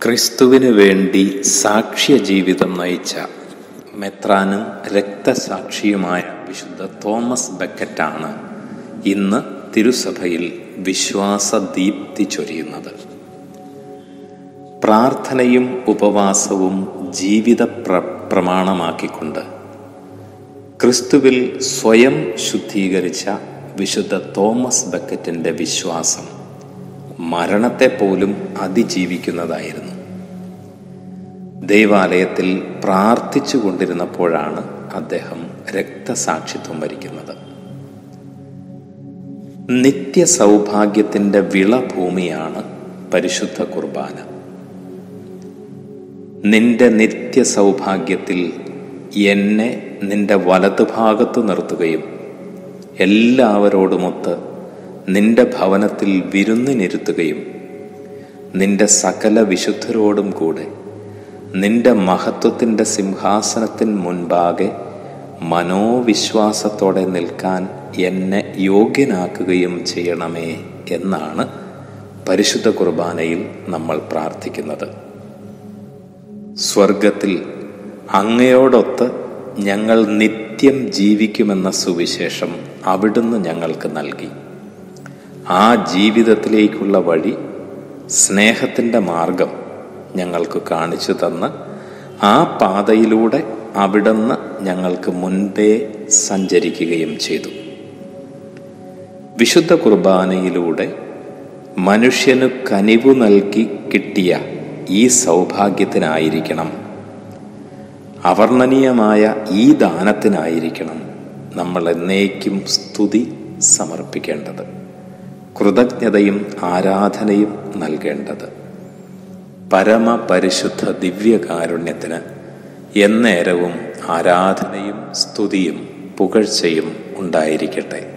ക്രിസ്തുവിനു വേണ്ടി സാക്ഷ്യ ജീവിതം നയിച്ച മെത്രാനും രക്തസാക്ഷിയുമായ വിശുദ്ധ തോമസ് ബക്കറ്റാണ് ഇന്ന് തിരുസഭയിൽ വിശ്വാസദീപ്തി ചൊരിയുന്നത് പ്രാർത്ഥനയും ഉപവാസവും ജീവിത പ്ര പ്രമാണമാക്കിക്കൊണ്ട് ക്രിസ്തുവിൽ സ്വയം ശുദ്ധീകരിച്ച വിശുദ്ധ തോമസ് ബക്കറ്റിൻ്റെ വിശ്വാസം മരണത്തെ പോലും അതിജീവിക്കുന്നതായിരുന്നു ദൈവാലയത്തിൽ പ്രാർത്ഥിച്ചു കൊണ്ടിരുന്നപ്പോഴാണ് അദ്ദേഹം രക്തസാക്ഷിത്വം വരിക്കുന്നത് നിത്യ സൗഭാഗ്യത്തിൻ്റെ വിളഭൂമിയാണ് പരിശുദ്ധ കുർബാന നിന്റെ നിത്യ സൗഭാഗ്യത്തിൽ എന്നെ നിന്റെ വലതുഭാഗത്ത് നിർത്തുകയും എല്ലാവരോടുമൊത്ത് നിന്റെ ഭവനത്തിൽ വിരുന്നിനിരുത്തുകയും നിന്റെ സകല വിശുദ്ധരോടും കൂടെ നിന്റെ മഹത്വത്തിൻ്റെ സിംഹാസനത്തിന് മുൻപാകെ മനോവിശ്വാസത്തോടെ നിൽക്കാൻ എന്നെ യോഗ്യനാക്കുകയും ചെയ്യണമേ എന്നാണ് പരിശുദ്ധ കുർബാനയിൽ നമ്മൾ പ്രാർത്ഥിക്കുന്നത് സ്വർഗത്തിൽ അങ്ങയോടൊത്ത് ഞങ്ങൾ നിത്യം ജീവിക്കുമെന്ന സുവിശേഷം അവിടുന്ന് ഞങ്ങൾക്ക് നൽകി ആ ജീവിതത്തിലേക്കുള്ള വഴി സ്നേഹത്തിൻ്റെ മാർഗം ഞങ്ങൾക്ക് കാണിച്ചു തന്ന് ആ പാതയിലൂടെ അവിടുന്ന് ഞങ്ങൾക്ക് മുൻപേ സഞ്ചരിക്കുകയും ചെയ്തു വിശുദ്ധ കുർബാനയിലൂടെ മനുഷ്യന് കനിവു നൽകി കിട്ടിയ ഈ സൗഭാഗ്യത്തിനായിരിക്കണം അവർണ്ണനീയമായ ഈ ദാനത്തിനായിരിക്കണം നമ്മൾ എന്നേക്കും സ്തുതി സമർപ്പിക്കേണ്ടത് കൃതജ്ഞതയും ആരാധനയും നൽകേണ്ടത് പരമപരിശുദ്ധ ദിവ്യകാരുണ്യത്തിന് എന്നേരവും ആരാധനയും സ്തുതിയും പുകഴ്ചയും ഉണ്ടായിരിക്കട്ടെ